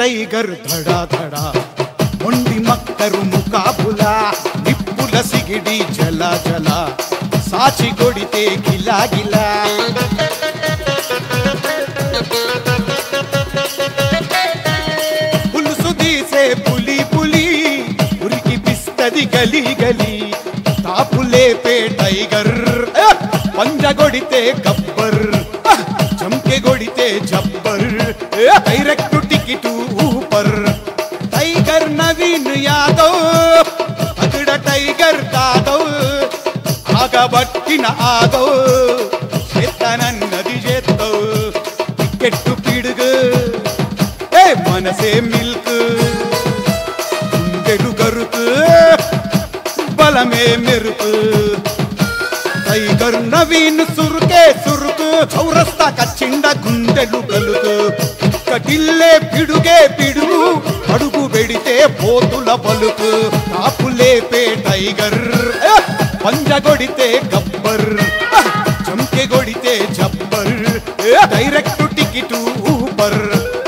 Tiger ధడా ధడా మొండి మక్కరు ముకాబులా నిప్పుల సిగిడి జల జల సాచి కొడితే గిలా గిలా పులుసు తీసే పులి పులి ఉరికి పిస్తది గలి గలి తాపు లేపే టైగర్ ఆ! పంజగొడితే గబ్బర్ ఆ! చంకె కొడితే జబ్బర్ ఆ! డైరెక్ట్ టికెట్ ఊపర్ టైగర్ నవీన్ యాదవ్ అక్కడ టైగర్ కాదవ్ ఆగబట్టిన ఆగవ్ చేతనన్నది చేత్తవు టికెట్టు పిడుగు ఏ మనసే మిల్క్ గుండెలు గరుకు బలమే మెరుపు టైగర్ నవీన్ సురుకే సురుకు చౌరస్తా కచ్చిండ గుండెలు గలుకు కటిల్లే పిడుగే పిడుగు అడుగు పెడితే పోతుల పలుకు కాపు లేపే టైగర్ ఏ! పంజగొడితే గబ్బర్ ఆ! చంకె కొడితే జబ్బర్ ఏ! డైరెక్ట్ టికెట్ ఊపర్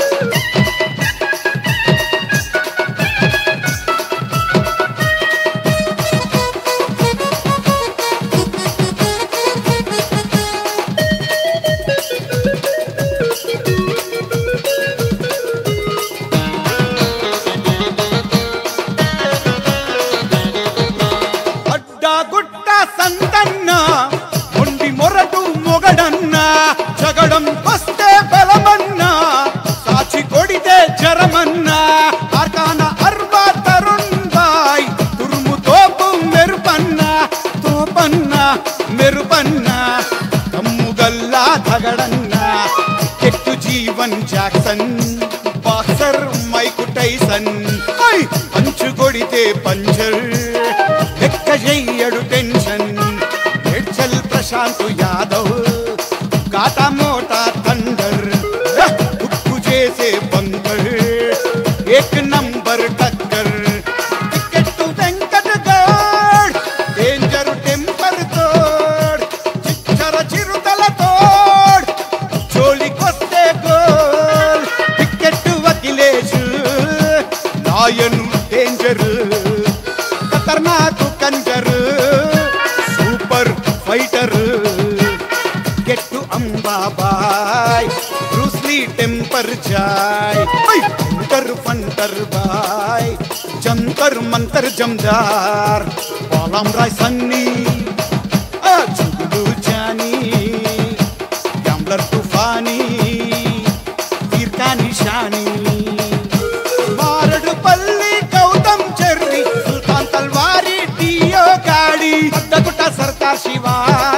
అడ్డా గుట్ట సంతన్న మొండి మొరటు మొగడన్న జగడం వస్తే బలమన్నా సాచి కొడితే జరమన్నా ఆర్కాన అర్వా తరుణ్ బాయ్ తురుము తోపు మెరుపన్న తోపన్న మెరుపన్న కమ్ముగల్లా తగడన్న కెట్టు Jeevan Jackson boxer Mike Tyson ఐ! పంచు కొడితే పంచర్ లెక్క చెయ్యడు టెన్షన్ ఎడ్చల్ ప్రశాంత్ యాదవ్ కాటా మోటా థండర్ ఉక్కు చేసే బంకర్ ఏక్ నంబర్ టక్కర్ ticket Venkata Goud danger temper తోడ్ చిచ్చర చిరుతల తోడ్ జోలికొస్తే గోల్ టికెట్ వకిలేష్ నాయను డేంజర్ ఖతర్నాకు కంజర్ సూపర్ ఫైటర్ గెట్టు అంబాబాయ్ బ్రూస్లీ టెంపర్ జాయ్ ఫంటర్ ఫంటర్ బాయ్ జంతర్ మంతర్ జందార్ పాలం రాయ్ సన్నీ ఆ చుగులు జానీ గ్యాంబ్లర్ తుఫానీ తీర్కా నిషానీ మారడు పల్లి గౌతమ్ చెర్రి సుల్తాన్ తల్వారి టియో గాడి అద్దగుట్ట సర్కార్ శివా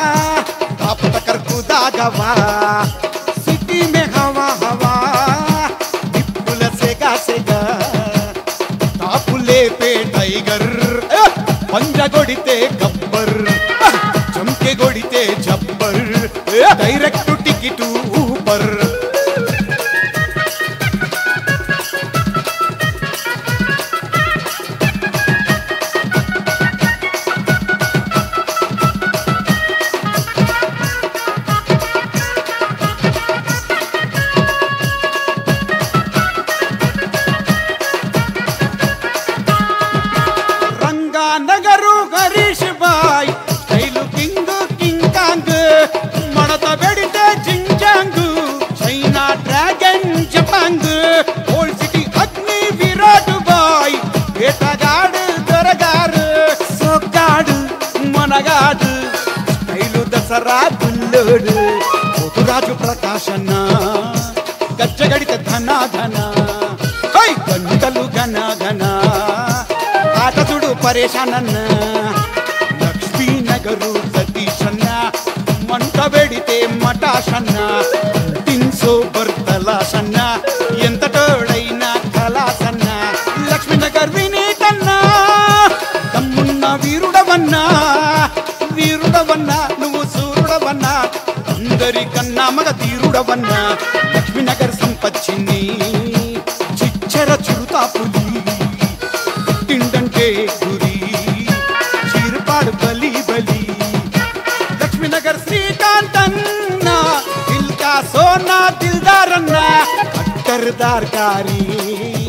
आप तकर खुदा गवा सिटी में हवा हवा నిప్పుల సెగా సెగా తాపులే పే టైగర్ ఆ! పంజ కొడితే గబ్బర్ ఆ! చంకె కొడితే జబ్బర్ ఆ! డైరెక్ట్ టికెట్ ఊపర్ రంగా నగరు హరీష్ బాయ్ స్టైలు కింగ్ కింగ్ కాంగ్ మడత పెడితే జింజాంగ్ చైనా డ్రాగన్ జపాంగ్ ఓల్డ్ సిటీ అగ్ని విరాట్ బాయ్ వేటగాడు దొరగారు సొగ్గాడు మనగాడు స్టైలు దసరా బుల్లోడు పోతురాజు ప్రకాశన్న గజ్జగడిత ధన ధన హై గంటలు ఘన ఘన ఆటతుడు పరేషానన్న లక్ష్మీ నగరు సతీషన్న మంట పెడితే మటాషన్న తిన్సో బర్తలాసన్న ఎంత తోడైనా కలాసన్న లక్ష్మీ నగర్ వినీతన్నా తమ్మున్న వీరుడవన్నా వీరుడవన్నా నువ్వు సూర్యుడవన్నా అందరికన్నా మగ తీరుడవన్నా లక్ష్మీనగర్ సంపచ్చిని చిచ్చర చిరుతా పులి తిండంటే గురి చీరుపాడు బలి బలి లక్ష్మీనగర్ శ్రీకాంత్ అన్న దిల్ కా సోనా దిల్దార్ అన్న అక్కర్దార్ కారీ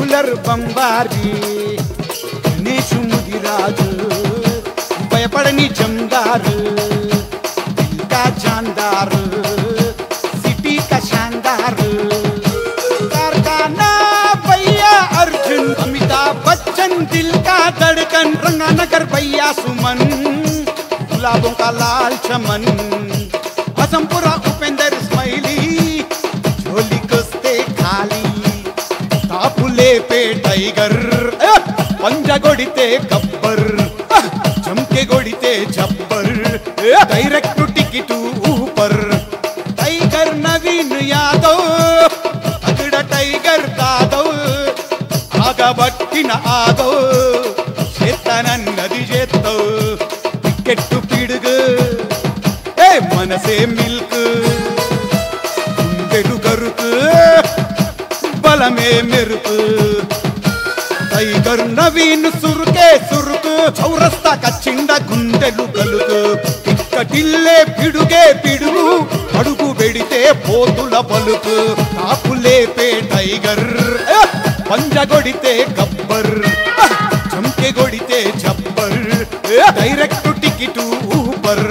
రెగ్యులర్ బంబారి గణేషు ముదిరాజు భయపడని జందారు దిల్ కా జాందారు సిటీ కా షాందారు कारखाना भैया अर्जुन अमिताभ बच्चन दिल का धड़कन रंगानगर भैया सुमन गुलाबों का लाल चमन असमपुरा उपेंद्र स्माइली झोली कुस्ते खाली కాపులే పే టైగర్ ఆ! పంజ కొడితే గబ్బర్ ఆ! చంకె కొడితే జబ్బర్ ఆ! డైరెక్ట్ టికెట్ ఊపర్ టైగర్ నవీన్ యాదవ్ అగడ టైగర్ కాదవ్ ఆగబట్టిన ఆగవ్ చేతనన్నది చేత్తవ్ టికెట్ పిడుగు ఏ మనసే మిల్క్ గుండెలు గరుకు బలమే మెరుపు టైగర్ నవీన్ సురుకే సురుకు చౌరస్తా కచ్చిండ గుండెలు కలుకు ఇక్కటిల్లే పిడుగే పిడుగు అడుగు వెడితే పోతుల పలుకు కాపులేపే టైగర్ ఆ! పంజగొడితే గబ్బర్ ఆ! చంకె కొడితే జబ్బర్ ఆ! డైరెక్ట్ టికెట్ ఊపర్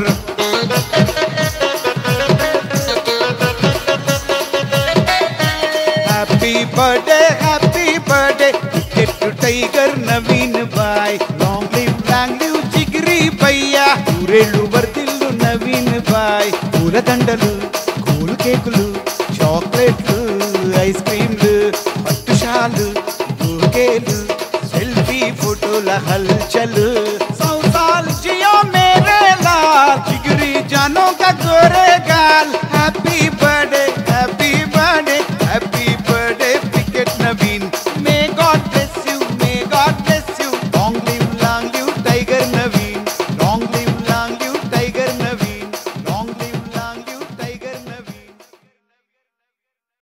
happy birthday happy birthday ticket to tiger Naveen బాయ్ లాంగ్ లివ్ లాంగ్ లివ్ జిగిరి భయ్యా ఊరేళ్ళు వర్దిల్లు నవీన్ బాయ్ పూలదండలు కూల్ కేకులు చాక్లెట్లు ఐస్ క్రీమ్లు పట్టుషాలు బూకేలు సెల్ఫీ ఫోటోల హల్చల్ సౌ సాల్ జియో మేరే లాల్ జిగిరి జానో కా